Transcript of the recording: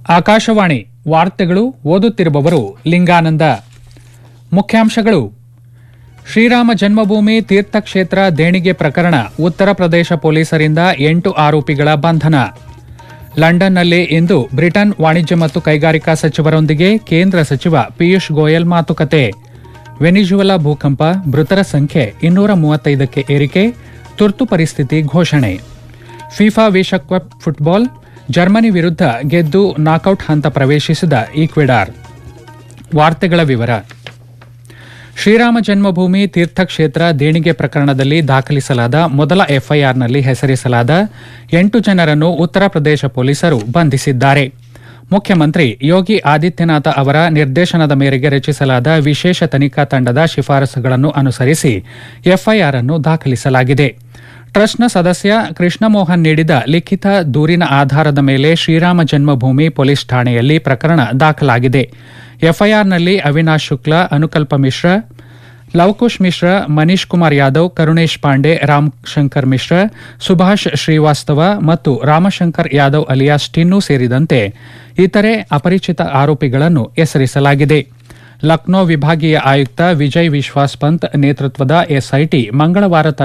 ಆಕಾಶವಾಣಿ ವಾರ್ತೆಗಳು ಓದುತ್ತಿರುವವರು ಲಿಂಗಾನಂದ ಮುಖ್ಯಾಂಶಗಳು ಶ್ರೀರಾಮ ಜನ್ಮಭೂಮಿ ತೀರ್ಥಕ್ಷೇತ್ರ ದೇಣಿಗೆ ಪ್ರಕರಣ ಉತ್ತರ ಪ್ರದೇಶ ಪೊಲೀಸರಿಂದ ಎಂಟು ಆರೋಪಿಗಳ ಬಂಧನ ಲಂಡನ್ನಲ್ಲಿ ಇಂದು ಬ್ರಿಟನ್ ವಾಣಿಜ್ಯ ಮತ್ತು ಕೈಗಾರಿಕಾ ಸಚಿವರೊಂದಿಗೆ ಕೇಂದ್ರ ಸಚಿವ ಪಿಯೂಷ್ ಗೋಯಲ್ ಮಾತುಕತೆ ವೆನಿಜುವೆಲಾ ಭೂಕಂಪ ಮೃತರ ಸಂಖ್ಯೆ ಇನ್ನೂರ ಮೂವತ್ತೈದಕ್ಕೆ ಏರಿಕೆ ತುರ್ತು ಪರಿಸ್ಥಿತಿ ಘೋಷಣೆ ಫಿಫಾ ವಿಶ್ವಕಪ್ ಫುಟ್ಬಾಲ್ ಜರ್ಮನಿ ವಿರುದ್ಧ ಗೆದ್ದು ನಾಕೌಟ್ ಹಂತ ಪ್ರವೇಶಿಸಿದ ಈಕ್ವೆಡಾರ್ ವಾರ್ತೆಗಳ ವಿವರ ಶ್ರೀರಾಮ ಜನ್ಮಭೂಮಿ ತೀರ್ಥಕ್ಷೇತ್ರ ದೇಣಿಗೆ ಪ್ರಕರಣದಲ್ಲಿ ದಾಖಲಿಸಲಾದ ಮೊದಲ ಎಫ್ಐಆರ್ನಲ್ಲಿ ಹೆಸರಿಸಲಾದ ಎಂಟು ಜನರನ್ನು ಉತ್ತರ ಪ್ರದೇಶ ಪೊಲೀಸರು ಬಂಧಿಸಿದ್ದಾರೆ ಮುಖ್ಯಮಂತ್ರಿ ಯೋಗಿ ಆದಿತ್ಯನಾಥ ಅವರ ನಿರ್ದೇಶನದ ಮೇರೆಗೆ ರಚಿಸಲಾದ ವಿಶೇಷ ತನಿಖಾ ತಂಡದ ಶಿಫಾರಸುಗಳನ್ನು ಅನುಸರಿಸಿ ಎಫ್ಐಆರ್ ಅನ್ನು ದಾಖಲಿಸಲಾಗಿದೆ ಟ್ರಸ್ಟ್ನ ಸದಸ್ಯ ಕೃಷ್ಣಮೋಹನ್ ನೀಡಿದ ಲಿಖಿತ ದೂರಿನ ಆಧಾರದ ಮೇಲೆ ಶ್ರೀರಾಮ ಜನ್ಮಭೂಮಿ ಪೊಲೀಸ್ ಠಾಣೆಯಲ್ಲಿ ಪ್ರಕರಣ ದಾಖಲಾಗಿದೆ ಎಫ್ಐಆರ್ನಲ್ಲಿ ಅವಿನಾಶ್ ಶುಕ್ಲಾ ಅನುಕಲ್ಪ ಮಿಶ್ರಾ ಲವಕುಶ್ ಮಿಶ್ರಾ ಮನೀಶ್ ಕುಮಾರ್ ಯಾದವ್ ಕರುಣೇಶ್ ಪಾಂಡೆ ರಾಮಶಂಕರ್ ಮಿಶ್ರಾ ಸುಭಾಷ್ ಶ್ರೀವಾಸ್ತವ ಮತ್ತು ರಾಮಶಂಕರ್ ಯಾದವ್ ಅಲಿಯಾಸ್ ಟಿನ್ನು ಸೇರಿದಂತೆ ಇತರೆ ಅಪರಿಚಿತ ಆರೋಪಿಗಳನ್ನು ಹೆಸರಿಸಲಾಗಿದೆ ಲಕ್ನೋ ವಿಭಾಗೀಯ ಆಯುಕ್ತ ವಿಜಯ್ ವಿಶ್ವಾಸ್ ಪಂತ್ ನೇತೃತ್ವದ ಎಸ್ಐಟಿ ಮಂಗಳವಾರ